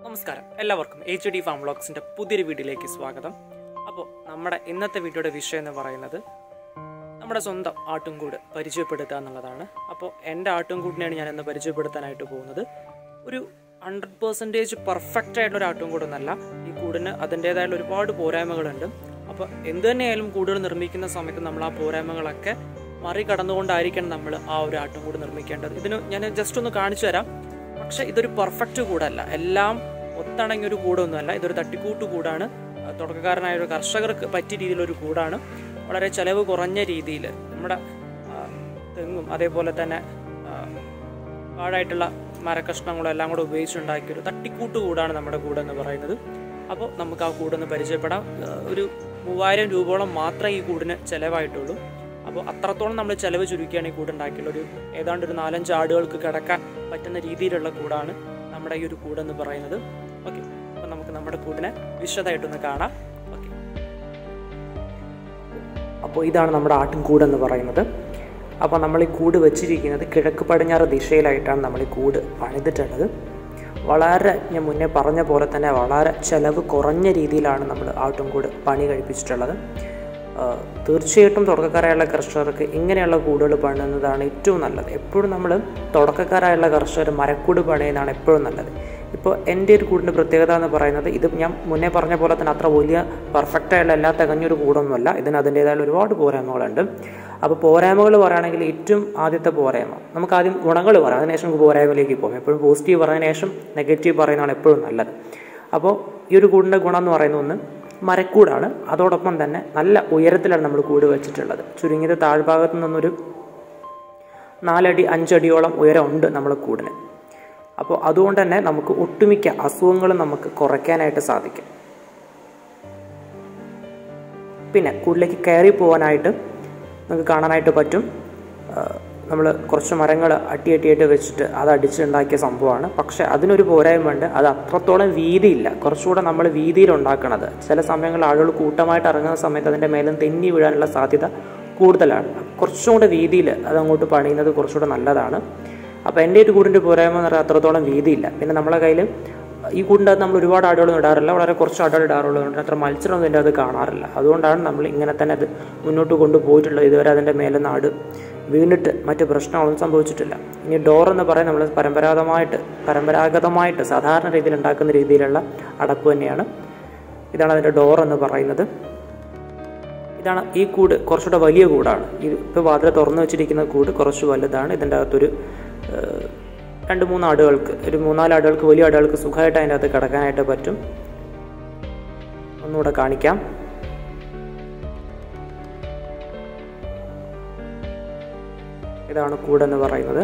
നമസ്കാരം എല്ലാവർക്കും H D pharm വ്ളോഗ്സിൻ്റെ പുതിയൊരു വീഡിയോയിലേക്ക് സ്വാഗതം അപ്പോൾ നമ്മുടെ ഇന്നത്തെ വീഡിയോയുടെ വിഷയം എന്ന് പറയുന്നത് നമ്മുടെ സ്വന്തം ആട്ടുംകൂട് പരിചയപ്പെടുത്തുക എന്നുള്ളതാണ് അപ്പോൾ എൻ്റെ ആട്ടുംകൂടിനെയാണ് ഞാൻ ഇന്ന് പരിചയപ്പെടുത്താനായിട്ട് പോകുന്നത് ഒരു ഹൺഡ്രഡ് പെർസെൻറ്റേജ് പെർഫെക്റ്റ് ആയിട്ടുള്ള ഒരു ആട്ടുംകൂടൊന്നല്ല ഈ കൂടിന് അതിൻ്റേതായുള്ള ഒരുപാട് പോരായ്മകളുണ്ട് അപ്പോൾ എന്ത് തന്നെയായാലും കൂടുകൾ നിർമ്മിക്കുന്ന സമയത്ത് നമ്മൾ ആ പോരായ്മകളൊക്കെ മറികടന്നുകൊണ്ടായിരിക്കണം നമ്മൾ ആ ഒരു ആട്ടുംകൂട് നിർമ്മിക്കേണ്ടത് ഇതിന് ഞാൻ ജസ്റ്റ് ഒന്ന് കാണിച്ചു തരാം പക്ഷെ ഇതൊരു പെർഫെക്റ്റ് കൂടല്ല എല്ലാം ഒത്തിണങ്ങിയ ഒരു കൂടൊന്നുമല്ല ഇതൊരു തട്ടിക്കൂട്ട് കൂടാണ് ആ, തുടക്കക്കാരനായ ഒരു കർഷകർക്ക് പറ്റിയ രീതിയിലൊരു കൂടാണ് വളരെ ചെലവ് കുറഞ്ഞ രീതിയിൽ നമ്മുടെ ആ, തെങ്ങും അതേപോലെ തന്നെ ആ, പാഴായിട്ടുള്ള മരക്കഷ്ണങ്ങളും എല്ലാം കൂടെ ഉപയോഗിച്ചുണ്ടാക്കിയ ഒരു തട്ടിക്കൂട്ട് കൂടാണ് നമ്മുടെ കൂടെന്ന് പറയുന്നത് അപ്പോൾ നമുക്ക് ആ കൂടൊന്ന് പരിചയപ്പെടാം ആ, ഒരു മൂവായിരം രൂപയോളം മാത്രമേ ഈ കൂടിന് ചിലവായിട്ടുള്ളൂ അപ്പോൾ അത്രത്തോളം നമ്മൾ ചിലവ് ചുരുക്കിയാണ് ഈ കൂടുണ്ടാക്കിയുള്ള ഒരു ഏതാണ്ട് ഒരു നാലഞ്ച് ആടുകൾക്ക് കിടക്കാൻ പറ്റുന്ന രീതിയിലുള്ള കൂടാണ് നമ്മുടെ ഈ ഒരു കൂടെന്ന് പറയുന്നത് ഓക്കെ അപ്പോൾ നമുക്ക് നമ്മുടെ കൂടിനെ വിശദമായിട്ടൊന്ന് കാണാം ഓക്കെ അപ്പോൾ ഇതാണ് നമ്മുടെ ആട്ടിൻകൂടെന്ന് പറയുന്നത് അപ്പോൾ നമ്മൾ ഈ കൂട് വെച്ചിരിക്കുന്നത് കിഴക്ക് പടിഞ്ഞാറ് ദിശയിലായിട്ടാണ് നമ്മൾ ഈ കൂട് പണിതിട്ടുള്ളത് വളരെ ഞാൻ മുന്നേ പറഞ്ഞ പോലെ തന്നെ വളരെ ചിലവ് കുറഞ്ഞ രീതിയിലാണ് നമ്മൾ ആട്ടുംകൂട് പണി കഴിപ്പിച്ചിട്ടുള്ളത് ആ, തീർച്ചയായിട്ടും തുടക്കക്കാരായുള്ള കർഷകർക്ക് ഇങ്ങനെയുള്ള കൂടുകൾ പണിയുന്നതാണ് ഏറ്റവും നല്ലത് എപ്പോഴും നമ്മൾ തുടക്കക്കാരായുള്ള കർഷകർ മരക്കൂട് പണിയുന്നതാണ് എപ്പോഴും നല്ലത് ഇപ്പോൾ എൻ്റെ ഒരു കൂടിൻ്റെ പ്രത്യേകത എന്ന് പറയുന്നത് ഇത് ഞാൻ മുന്നേ പറഞ്ഞ പോലെ തന്നെ അത്ര വലിയ പെർഫെക്റ്റ് ആയുള്ള എല്ലാ തികഞ്ഞൊരു കൂടൊന്നുമല്ല ഇതിന് അതിൻ്റേതായ ഒരുപാട് പോരായ്മകളുണ്ട് അപ്പോൾ പോരായ്മകൾ പറയുകയാണെങ്കിൽ ഏറ്റവും ആദ്യത്തെ പോരായ്മ നമുക്ക് ആദ്യം ഗുണങ്ങൾ പറയാം അതിനുശേഷം നമുക്ക് പോരായ്മയിലേക്ക് പോകും എപ്പോഴും പോസിറ്റീവ് പറഞ്ഞതിന് ശേഷം നെഗറ്റീവ് പറയുന്നതാണ് എപ്പോഴും നല്ലത് അപ്പോൾ ഈ ഒരു കൂടിൻ്റെ ഗുണം എന്ന് പറയുന്ന ഒന്ന് മരക്കൂടാണ് അതോടൊപ്പം തന്നെ നല്ല ഉയരത്തിലാണ് നമ്മൾ കൂട് വെച്ചിട്ടുള്ളത് ചുരുങ്ങിയത് താഴ്ഭാഗത്തു നിന്നൊരു നാലടി അഞ്ചടിയോളം ഉയരമുണ്ട് നമ്മളെ കൂടിന് അപ്പോൾ അതുകൊണ്ട് തന്നെ നമുക്ക് ഒട്ടുമിക്ക അസുഖങ്ങളും നമുക്ക് കുറയ്ക്കാനായിട്ട് സാധിക്കും പിന്നെ കൂടിലേക്ക് കയറി പോകാനായിട്ട് നമുക്ക് കാണാനായിട്ട് പറ്റും നമ്മൾ കുറച്ച് മരങ്ങൾ അട്ടി അട്ടിയായിട്ട് വെച്ചിട്ട് അത് അടിച്ചുണ്ടാക്കിയ സംഭവമാണ് പക്ഷേ അതിനൊരു പോരായ്മയുണ്ട് അത് അത്രത്തോളം വീതിയില്ല കുറച്ചുകൂടെ നമ്മൾ വീതിയിൽ ഉണ്ടാക്കണത് ചില സമയങ്ങളിൽ ആളുകൾ കൂട്ടമായിട്ട് ഇറങ്ങുന്ന സമയത്ത് അതിൻ്റെ മേലും തെന്നി വീഴാനുള്ള സാധ്യത കൂടുതലാണ് കുറച്ചും കൂടെ വീതിയിൽ അത് അങ്ങോട്ട് പണിയുന്നത് കുറച്ചുകൂടെ നല്ലതാണ് അപ്പോൾ എൻ്റെ ഒരു കൂടിൻ്റെ പോരായ്മ എന്ന് പറഞ്ഞാൽ അത്രത്തോളം വീതിയില്ല പിന്നെ നമ്മളെ കയ്യിൽ ഈ കൂടിൻ്റെ അകത്ത് നമ്മൾ ഒരുപാട് ആടുകളൊന്നും ഇടാറില്ല വളരെ കുറച്ച് ആടുകൾ ഇടാറുള്ളതുകൊണ്ട് അത്ര മത്സരമൊന്നും ഇതിൻ്റെ അത് കാണാറില്ല അതുകൊണ്ടാണ് നമ്മൾ ഇങ്ങനെ തന്നെ അത് മുന്നോട്ട് കൊണ്ടുപോയിട്ടുള്ളത് ഇതുവരെ അതിൻ്റെ മേലെ നാട് വീണിട്ട് മറ്റ് പ്രശ്നങ്ങളൊന്നും സംഭവിച്ചിട്ടില്ല ഇനി ഡോർ എന്ന് പറയുന്നത് നമ്മൾ പരമ്പരാഗതമായിട്ട് പരമ്പരാഗതമായിട്ട് സാധാരണ രീതിയിൽ ഉണ്ടാക്കുന്ന രീതിയിലുള്ള അടപ്പ് തന്നെയാണ് ഇതാണ് അതിൻ്റെ ഡോർ എന്ന് പറയുന്നത് ഇതാണ് ഈ കൂട് കുറച്ചുകൂടെ വലിയ കൂടാണ് ഇത് ഇപ്പോൾ വാതിൽ തുറന്നു വെച്ചിരിക്കുന്ന കൂട് കുറച്ച് വലുതാണ് ഇതിൻ്റെ അകത്തൊരു ഏഹ്, രണ്ട് മൂന്ന് ആടുകൾക്ക് ഒരു മൂന്നാല് ആടുകൾക്ക് വലിയ ആടുകൾക്ക് സുഖമായിട്ട് അതിൻ്റെ അകത്ത് കിടക്കാനായിട്ട് പറ്റും ഒന്നുകൂടെ കാണിക്കാം ഇതാണ് കൂടെന്ന് പറയുന്നത്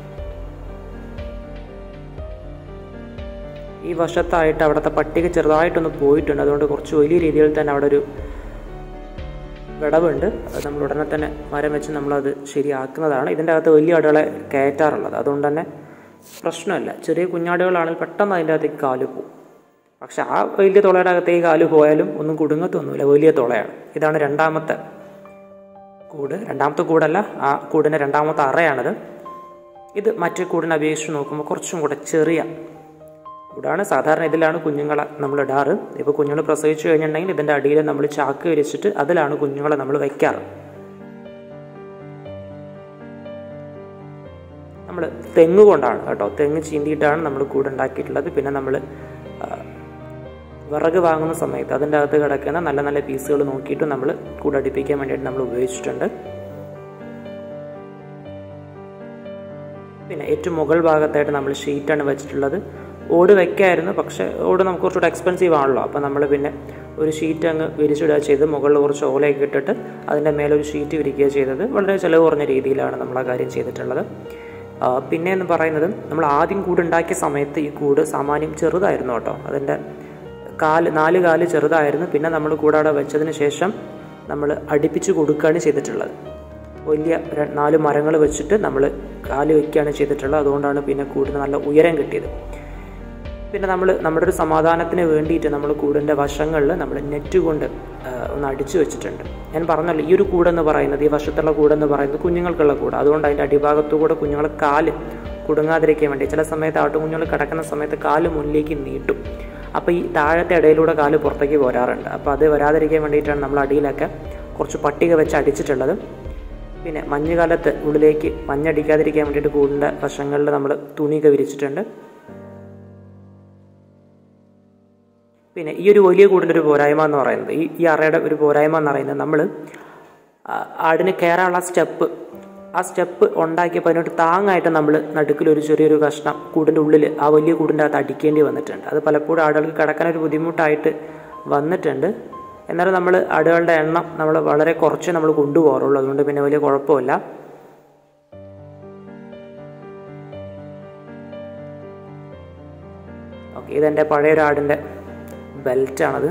ഈ വശത്തായിട്ട് അവിടുത്തെ പട്ടിക ചെറുതായിട്ടൊന്ന് പോയിട്ടുണ്ട് അതുകൊണ്ട് കുറച്ച് വലിയ രീതിയിൽ തന്നെ അവിടെ ഒരു വിടവുണ്ട് അത് നമ്മൾ ഉടനെ തന്നെ മരം വെച്ച് നമ്മളത് ശരിയാക്കുന്നതാണ് ഇതിൻ്റെ അകത്ത് വലിയ ആടുകളെ കയറ്റാറുള്ളത് അതുകൊണ്ട് തന്നെ പ്രശ്നമില്ല ചെറിയ കുഞ്ഞാടുകളാണെങ്കിൽ പെട്ടെന്ന് അതിൻ്റെ അകത്തേക്ക് കാല് പോകും പക്ഷെ ആ വലിയ തുളയുടെ അകത്തേക്ക് കാല് പോയാലും ഒന്നും കുടുങ്ങത്തൊന്നുമില്ല വലിയ തുളയാണ് ഇതാണ് രണ്ടാമത്തെ കൂട് രണ്ടാമത്തെ കൂടല്ല ആ കൂടിൻ്റെ രണ്ടാമത്തെ അറയാണിത് ഇത് മറ്റേ കൂടിനെ അപേക്ഷിച്ച് നോക്കുമ്പോൾ കുറച്ചും കൂടെ ചെറിയ കൂടാണ് സാധാരണ ഇതിലാണ് കുഞ്ഞുങ്ങളെ നമ്മൾ ഇടാറ് ഇപ്പോൾ കുഞ്ഞുങ്ങൾ പ്രസവിച്ചു കഴിഞ്ഞിട്ടുണ്ടെങ്കിൽ ഇതിൻ്റെ അടിയിൽ നമ്മൾ ചാക്ക് വിരിച്ചിട്ട് അതിലാണ് കുഞ്ഞുങ്ങളെ നമ്മൾ വയ്ക്കാറ് നമ്മൾ തെങ്ങ് കൊണ്ടാണ് കേട്ടോ തെങ്ങ് ചീന്തിയിട്ടാണ് നമ്മൾ കൂട് ഉണ്ടാക്കിയിട്ടുള്ളത് പിന്നെ നമ്മൾ വിറക് വാങ്ങുന്ന സമയത്ത് അതിൻ്റെ അകത്ത് കിടക്കുന്ന നല്ല നല്ല പീസുകൾ നോക്കിയിട്ട് നമ്മൾ കൂടടിപ്പിക്കാൻ വേണ്ടിയിട്ട് നമ്മൾ ഉപയോഗിച്ചിട്ടുണ്ട് പിന്നെ ഏറ്റവും മുകൾ ഭാഗത്തായിട്ട് നമ്മൾ ഷീറ്റാണ് വെച്ചിട്ടുള്ളത് ഓട് വെക്കായിരുന്നു പക്ഷേ ഓട് നമുക്ക് കുറച്ചുകൂടെ എക്സ്പെൻസീവ് ആണല്ലോ അപ്പോൾ നമ്മൾ പിന്നെ ഒരു ഷീറ്റ് അങ്ങ് വിരിച്ചിടുക ചെയ്ത് മുകളിൽ കുറച്ച് ഓലയൊക്കെ ഇട്ടിട്ട് അതിൻ്റെ മേലെ ഒരു ഷീറ്റ് വിരിക്കുക ചെയ്തത് വളരെ ചിലവ് കുറഞ്ഞ രീതിയിലാണ് നമ്മൾ ആ കാര്യം ചെയ്തിട്ടുള്ളത് ആ, പിന്നെ എന്ന് പറയുന്നത് നമ്മൾ ആദ്യം കൂട് ഉണ്ടാക്കിയ സമയത്ത് ഈ കൂട് സാമാന്യം ചെറുതായിരുന്നു കേട്ടോ അതിൻ്റെ കാല് നാല് കാല് ചെറുതായിരുന്നു പിന്നെ നമ്മൾ കൂടാടെ വെച്ചതിന് ശേഷം നമ്മൾ അടുപ്പിച്ച് കൊടുക്കുകയാണ് ചെയ്തിട്ടുള്ളത് വലിയ ര- നാല് മരങ്ങൾ വെച്ചിട്ട് നമ്മൾ കാല് വയ്ക്കുകയാണ് ചെയ്തിട്ടുള്ളത് അതുകൊണ്ടാണ് പിന്നെ കൂടിന് നല്ല ഉയരം കിട്ടിയത് പിന്നെ നമ്മൾ നമ്മുടെ ഒരു സമാധാനത്തിന് വേണ്ടിയിട്ട് നമ്മൾ കൂടിൻ്റെ വശങ്ങളിൽ നമ്മൾ നെറ്റ് കൊണ്ട് ആ, ഒന്ന് അടിച്ചു വെച്ചിട്ടുണ്ട് ഞാൻ പറഞ്ഞല്ലോ ഈ ഒരു കൂടെന്ന് പറയുന്നത് ഈ വശത്തുള്ള കൂടെന്ന് പറയുന്നത് കുഞ്ഞുങ്ങൾക്കുള്ള കൂട് അതുകൊണ്ട് അതിൻ്റെ അടിഭാഗത്തു കൂടെ കുഞ്ഞുങ്ങളെ കാല് കുടുങ്ങാതിരിക്കാൻ വേണ്ടി ചില സമയത്ത് ആട്ടുകുഞ്ഞുങ്ങൾ കിടക്കുന്ന സമയത്ത് കാല് മുന്നിലേക്ക് നീട്ടും അപ്പോൾ ഈ താഴത്തെ ഇടയിലൂടെ കാല് പുറത്തേക്ക് പോരാറുണ്ട് അപ്പോൾ അത് വരാതിരിക്കാൻ വേണ്ടിയിട്ടാണ് നമ്മൾ അടിയിലൊക്കെ കുറച്ച് പട്ടിക വെച്ച് അടിച്ചിട്ടുള്ളത് പിന്നെ മഞ്ഞുകാലത്ത് ഉള്ളിലേക്ക് മഞ്ഞടിക്കാതിരിക്കാൻ വേണ്ടിയിട്ട് കൂടിൻ്റെ വശങ്ങളിൽ നമ്മൾ തുണിയൊക്കെ വിരിച്ചിട്ടുണ്ട് പിന്നെ ഈ ഒരു വലിയ കൂടിൻ്റെ ഒരു പോരായ്മ എന്ന് പറയുന്നത് ഈ ഈ അറയുടെ ഒരു പോരായ്മ എന്ന് പറയുന്നത് നമ്മൾ ആടിന് കയറാനുള്ള സ്റ്റെപ്പ് ആ സ്റ്റെപ്പ് ഉണ്ടാക്കിയപ്പോൾ അതിനോട്ട് താങ്ങായിട്ട് നമ്മൾ നടുക്കിൽ ഒരു ചെറിയൊരു കഷ്ണം കൂടിൻ്റെ ഉള്ളിൽ ആ വലിയ കൂടിൻ്റെ അകത്ത് അടിക്കേണ്ടി വന്നിട്ടുണ്ട് അത് പലപ്പോഴും ആടുകൾക്ക് കിടക്കാനൊരു ബുദ്ധിമുട്ടായിട്ട് വന്നിട്ടുണ്ട് എന്നാലും നമ്മൾ ആടുകളുടെ എണ്ണം നമ്മൾ വളരെ കുറച്ച് നമ്മൾ കൊണ്ടുപോകാറുള്ളൂ അതുകൊണ്ട് പിന്നെ വലിയ കുഴപ്പമില്ല ഓക്കെ ഇതെൻ്റെ പഴയൊരു ആടിൻ്റെ ബെൽറ്റാണത്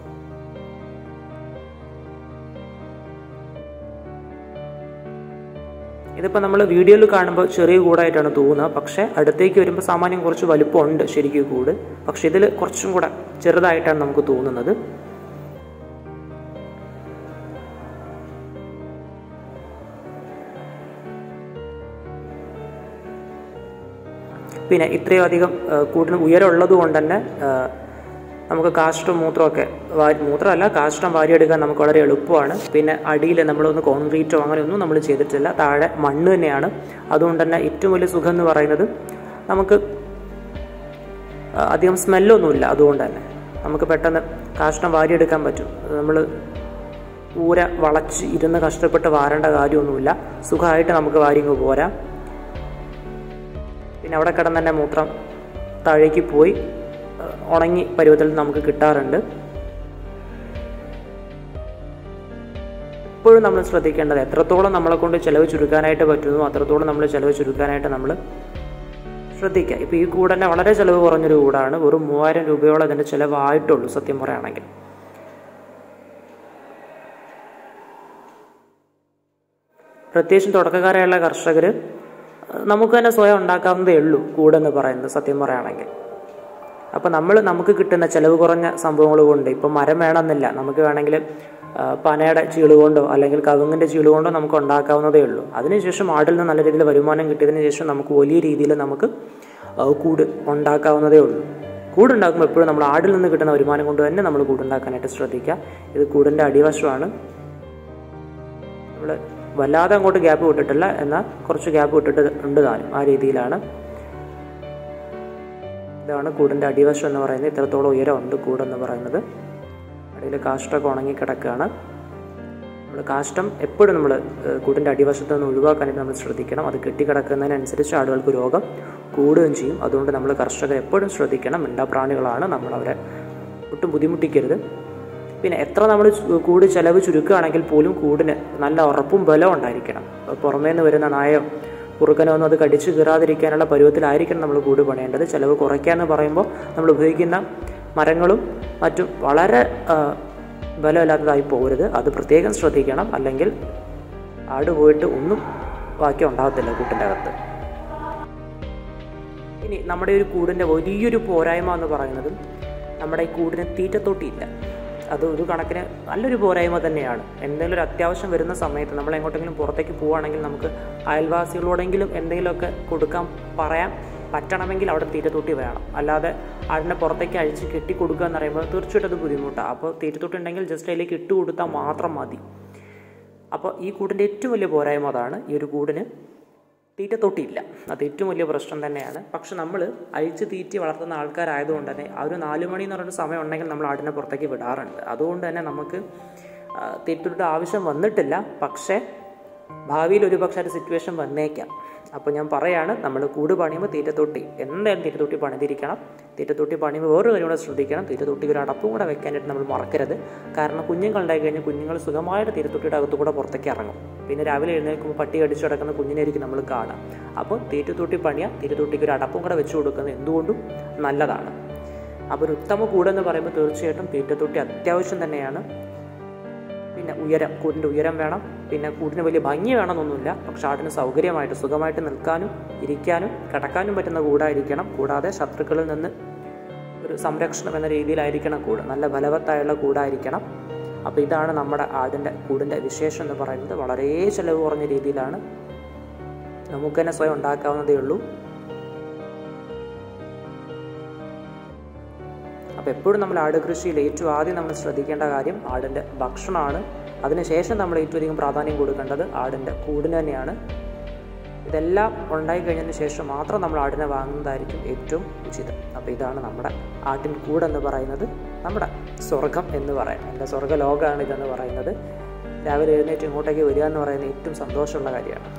ഇതിപ്പോൾ നമ്മൾ വീഡിയോയിൽ കാണുമ്പോൾ ചെറിയ കൂടായിട്ടാണ് തോന്നുന്നത് പക്ഷേ അടുത്തേക്ക് വരുമ്പോൾ സാമാന്യം കുറച്ച് വലുപ്പമുണ്ട് ശരിക്കും കൂട് പക്ഷെ ഇതിൽ കുറച്ചും കൂടെ ചെറുതായിട്ടാണ് നമുക്ക് തോന്നുന്നത് പിന്നെ ഇത്രയും അധികം കൂടിന് ഉയരമുള്ളത് കൊണ്ട് തന്നെ നമുക്ക് കാഷ്ടം മൂത്രമൊക്കെ വാരി മൂത്രമല്ല കാഷ്ടം വാരിയെടുക്കാൻ നമുക്ക് വളരെ എളുപ്പമാണ് പിന്നെ അടിയിൽ നമ്മളൊന്ന് കോൺക്രീറ്റോ അങ്ങനെയൊന്നും നമ്മൾ ചെയ്തിട്ടില്ല താഴെ മണ്ണ് തന്നെയാണ് അതുകൊണ്ട് തന്നെ ഏറ്റവും വലിയ സുഖം എന്ന് പറയുന്നത് നമുക്ക് അധികം സ്മെല്ലൊന്നുമില്ല അതുകൊണ്ട് തന്നെ നമുക്ക് പെട്ടെന്ന് കാഷ്ടം വാരിയെടുക്കാൻ പറ്റും നമ്മൾ ഊര വളച്ച് ഇരുന്ന് കഷ്ടപ്പെട്ട് വാരേണ്ട കാര്യമൊന്നുമില്ല സുഖമായിട്ട് നമുക്ക് വാരിങ്ങ് പോരാം പിന്നെ അവിടെ കിടന്ന് തന്നെ മൂത്രം താഴേക്ക് പോയി ഉണങ്ങി പരുവത്തിൽ നമുക്ക് കിട്ടാറുണ്ട് എപ്പോഴും നമ്മൾ ശ്രദ്ധിക്കേണ്ടത് എത്രത്തോളം നമ്മളെ കൊണ്ട് ചിലവ് ചുരുക്കാനായിട്ട് പറ്റുന്നു അത്രത്തോളം നമ്മൾ ചിലവ് ചുരുക്കാനായിട്ട് നമ്മൾ ശ്രദ്ധിക്കുക ഇപ്പോൾ ഈ കൂട് തന്നെ വളരെ ചിലവ് കുറഞ്ഞൊരു കൂടാണ് വെറും മൂവായിരം രൂപയോളം അതിൻ്റെ ചിലവായിട്ടുള്ളൂ സത്യം പറയുകയാണെങ്കിൽ പ്രത്യേകിച്ചും തുടക്കക്കാരായുള്ള കർഷകർ നമുക്ക് തന്നെ സ്വയം ഉണ്ടാക്കാവുന്നതേ ഉള്ളൂ കൂടെന്ന് പറയുന്നത് സത്യം പറയുകയാണെങ്കിൽ അപ്പോൾ നമ്മൾ നമുക്ക് കിട്ടുന്ന ചിലവ് കുറഞ്ഞ സംഭവങ്ങൾ കൊണ്ട് ഇപ്പം മരം വേണമെന്നില്ല നമുക്ക് വേണമെങ്കിൽ പനയുടെ ചീള് കൊണ്ടോ അല്ലെങ്കിൽ കവുങ്ങിൻ്റെ ചീള് കൊണ്ടോ നമുക്ക് ഉണ്ടാക്കാവുന്നതേ ഉള്ളൂ അതിനുശേഷം ആടിൽ നിന്ന് നല്ല രീതിയിൽ വരുമാനം കിട്ടിയതിന് ശേഷം നമുക്ക് വലിയ രീതിയിൽ നമുക്ക് കൂട് ഉണ്ടാക്കാവുന്നതേ ഉള്ളൂ കൂടുണ്ടാക്കുമ്പോൾ എപ്പോഴും നമ്മൾ ആടിൽ നിന്ന് കിട്ടുന്ന വരുമാനം കൊണ്ട് തന്നെ നമ്മൾ കൂടുണ്ടാക്കാനായിട്ട് ശ്രദ്ധിക്കുക ഇത് കൂടിൻ്റെ അടിവശമാണ് നമ്മൾ വല്ലാതെ അങ്ങോട്ട് ഗ്യാപ്പ് വിട്ടിട്ടില്ല എന്നാൽ കുറച്ച് ഗ്യാപ്പ് വിട്ടിട്ട് ഉണ്ട് താനും ആ രീതിയിലാണ് ഇതാണ് കൂടിൻ്റെ അടിവശം എന്ന് പറയുന്നത് ഇത്രത്തോളം ഉയരമുണ്ട് കൂടെന്ന് പറയുന്നത് അടിയിൽ കാഷ്ടമൊക്കെ ഉണങ്ങി കിടക്കുകയാണ് നമ്മൾ കാഷ്ടം എപ്പോഴും നമ്മൾ കൂടിൻ്റെ അടിവശത്ത് നിന്ന് ഒഴിവാക്കാനായിട്ട് നമ്മൾ ശ്രദ്ധിക്കണം അത് കെട്ടിക്കിടക്കുന്നതിനനുസരിച്ച് ആളുകൾക്ക് രോഗം കൂടുകയും ചെയ്യും അതുകൊണ്ട് നമ്മൾ കർഷകർ എപ്പോഴും ശ്രദ്ധിക്കണം മിണ്ടാപ്രാണികളാണ് നമ്മൾ അവരെ ഒട്ടും ബുദ്ധിമുട്ടിക്കരുത് പിന്നെ എത്ര നമ്മൾ കൂട് ചിലവ് ചുരുക്കുകയാണെങ്കിൽ പോലും കൂടിന് നല്ല ഉറപ്പും ബലവും ഉണ്ടായിരിക്കണം പുറമേ നിന്ന് വരുന്ന നായോ കുറുക്കനോ ഒന്നും അത് കടിച്ചു കീറാതിരിക്കാനുള്ള പരുവത്തിലായിരിക്കണം നമ്മൾ കൂട് പണിയേണ്ടത് ചിലവ് കുറയ്ക്കാന്ന് പറയുമ്പോൾ നമ്മൾ ഉപയോഗിക്കുന്ന മരങ്ങളും മറ്റും വളരെ ബലമില്ലാത്തതായി പോകരുത് അത് പ്രത്യേകം ശ്രദ്ധിക്കണം അല്ലെങ്കിൽ ആട് പോയിട്ട് ഒന്നും ബാക്കി ഉണ്ടാകത്തില്ല കൂട്ടിൻ്റെ അകത്ത് ഇനി നമ്മുടെ ഒരു കൂടിൻ്റെ വലിയൊരു പോരായ്മ എന്ന് പറയുന്നത് നമ്മുടെ ഈ കൂടിന് തീറ്റത്തൊട്ടിയില്ല അത് ഒരു കണക്കിന് നല്ലൊരു പോരായ്മ തന്നെയാണ് എന്തെങ്കിലും ഒരു അത്യാവശ്യം വരുന്ന സമയത്ത് നമ്മൾ എങ്ങോട്ടെങ്കിലും പുറത്തേക്ക് പോവുകയാണെങ്കിൽ നമുക്ക് അയൽവാസികളോടെങ്കിലും എന്തെങ്കിലുമൊക്കെ കൊടുക്കാൻ പറയാൻ പറ്റണമെങ്കിൽ അവിടെ തീറ്റത്തൊട്ടി വേണം അല്ലാതെ അതിനെ പുറത്തേക്ക് അഴിച്ച് കെട്ടി കൊടുക്കുക എന്ന് പറയുമ്പോൾ തീർച്ചയായിട്ടും അത് ബുദ്ധിമുട്ടാണ് അപ്പോൾ തീറ്റത്തൊട്ടി ഉണ്ടെങ്കിൽ ജസ്റ്റ് അതിലേക്ക് ഇട്ട് കൊടുത്താൽ മാത്രം മതി അപ്പോൾ ഈ കൂടിൻ്റെ ഏറ്റവും വലിയ പോരായ്മ അതാണ് ഈ ഒരു കൂടിന് തീറ്റ തൊട്ടിയില്ല അത് ഏറ്റവും വലിയ പ്രശ്നം തന്നെയാണ് പക്ഷെ നമ്മൾ അഴിച്ച് തീറ്റി വളർത്തുന്ന ആൾക്കാരായതുകൊണ്ട് തന്നെ ആ ഒരു നാല് മണി എന്ന് പറയുന്ന സമയം ഉണ്ടെങ്കിൽ നമ്മൾ ആടിനെ പുറത്തേക്ക് വിടാറുണ്ട് അതുകൊണ്ട് തന്നെ നമുക്ക് തീറ്റയുടെ ആവശ്യം വന്നിട്ടില്ല പക്ഷേ ഭാവിയിൽ ഒരു പക്ഷേ ഒരു സിറ്റുവേഷൻ വന്നേക്കാം അപ്പോൾ ഞാൻ പറയാണ് നമ്മൾ കൂട് പണിയുമ്പോൾ തീറ്റത്തൊട്ടി എന്തായാലും തീറ്റത്തൊട്ടി പണിതിരിക്കണം തീറ്റത്തൊട്ടി പണിയുമ്പോൾ വേറൊരു കാര്യം കൂടെ ശ്രദ്ധിക്കണം തീറ്റത്തൊട്ടിക്ക് ഒരു അടപ്പും കൂടെ വെക്കാനായിട്ട് നമ്മൾ മറക്കരുത് കാരണം കുഞ്ഞുങ്ങൾ ഉണ്ടായി കഴിഞ്ഞാൽ കുഞ്ഞുങ്ങൾ സുഖമായിട്ട് തീറ്റത്തൊട്ടിയുടെ അകത്തു കൂടെ പുറത്തേക്ക് ഇറങ്ങും പിന്നെ രാവിലെ എഴുന്നേൽക്കുമ്പോൾ പട്ടി കടിച്ചു കിടക്കുന്ന കുഞ്ഞിനായിരിക്കും നമ്മൾ കാണുക അപ്പോൾ തീറ്റത്തൊട്ടി പണിയാൽ തീറ്റത്തൊട്ടിക്ക് ഒരു അടപ്പും കൂടെ വെച്ച് കൊടുക്കുന്നത് എന്തുകൊണ്ടും നല്ലതാണ് അപ്പോൾ ഒരു ഉത്തമ കൂടെന്ന് പറയുമ്പോൾ തീർച്ചയായിട്ടും തീറ്റത്തൊട്ടി അത്യാവശ്യം തന്നെയാണ് പിന്നെ ഉയരം കൂടിൻ്റെ ഉയരം വേണം പിന്നെ കൂടിന് വലിയ ഭംഗി വേണമെന്നൊന്നുമില്ല പക്ഷെ ആടിന് സൗകര്യമായിട്ട് സുഖമായിട്ട് നിൽക്കാനും ഇരിക്കാനും കിടക്കാനും പറ്റുന്ന കൂടായിരിക്കണം കൂടാതെ ശത്രുക്കളിൽ നിന്ന് ഒരു സംരക്ഷണം എന്ന രീതിയിലായിരിക്കണം കൂട് നല്ല ബലവത്തായുള്ള കൂടായിരിക്കണം അപ്പോൾ ഇതാണ് നമ്മുടെ ആടിൻ്റെ കൂടിൻ്റെ വിശേഷം എന്ന് പറയുന്നത് വളരെ ചിലവ് കുറഞ്ഞ രീതിയിലാണ് നമുക്ക് തന്നെ സ്വയം ഉണ്ടാക്കാവുന്നതേ ഉള്ളൂ അപ്പോൾ എപ്പോഴും നമ്മൾ ആട് കൃഷിയിൽ ഏറ്റവും ആദ്യം നമ്മൾ ശ്രദ്ധിക്കേണ്ട കാര്യം ആടിൻ്റെ ഭക്ഷണമാണ് അതിനുശേഷം നമ്മൾ ഏറ്റവും അധികം പ്രാധാന്യം കൊടുക്കേണ്ടത് ആടിൻ്റെ കൂടിന് തന്നെയാണ് ഇതെല്ലാം ഉണ്ടായി കഴിഞ്ഞതിന് ശേഷം മാത്രം നമ്മൾ ആടിനെ വാങ്ങുന്നതായിരിക്കും ഏറ്റവും ഉചിതം അപ്പോൾ ഇതാണ് നമ്മുടെ ആട്ടിൻ കൂടെന്ന് പറയുന്നത് നമ്മുടെ സ്വർഗം എന്ന് പറയാം എൻ്റെ സ്വർഗ്ഗ ലോകമാണ് ഇതെന്ന് പറയുന്നത് രാവിലെ എഴുന്നേറ്റ് ഇങ്ങോട്ടേക്ക് വരിക എന്ന് പറയുന്നത് ഏറ്റവും സന്തോഷമുള്ള കാര്യമാണ്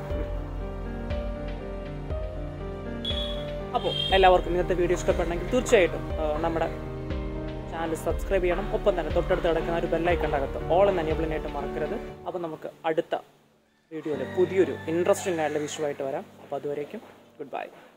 അപ്പോൾ എല്ലാവർക്കും ഇന്നത്തെ വീഡിയോ ഇഷ്ടപ്പെടണമെങ്കിൽ തീർച്ചയായിട്ടും ആ, നമ്മുടെ ചാനൽ സബ്സ്ക്രൈബ് ചെയ്യണം ഒപ്പം തന്നെ തൊട്ടടുത്ത് കിടക്കുന്ന ഒരു ബെല്ലൈക്കണ്ടകത്ത് ഓൾ എന്ന് എനേബിളിനായിട്ട് മറക്കരുത് അപ്പോൾ നമുക്ക് അടുത്ത വീഡിയോയിൽ പുതിയൊരു ഇൻട്രസ്റ്റിംഗ് ആയിട്ടുള്ള വിഷയമായിട്ട് വരാം അപ്പോൾ അതുവരേക്കും ഗുഡ് ബൈ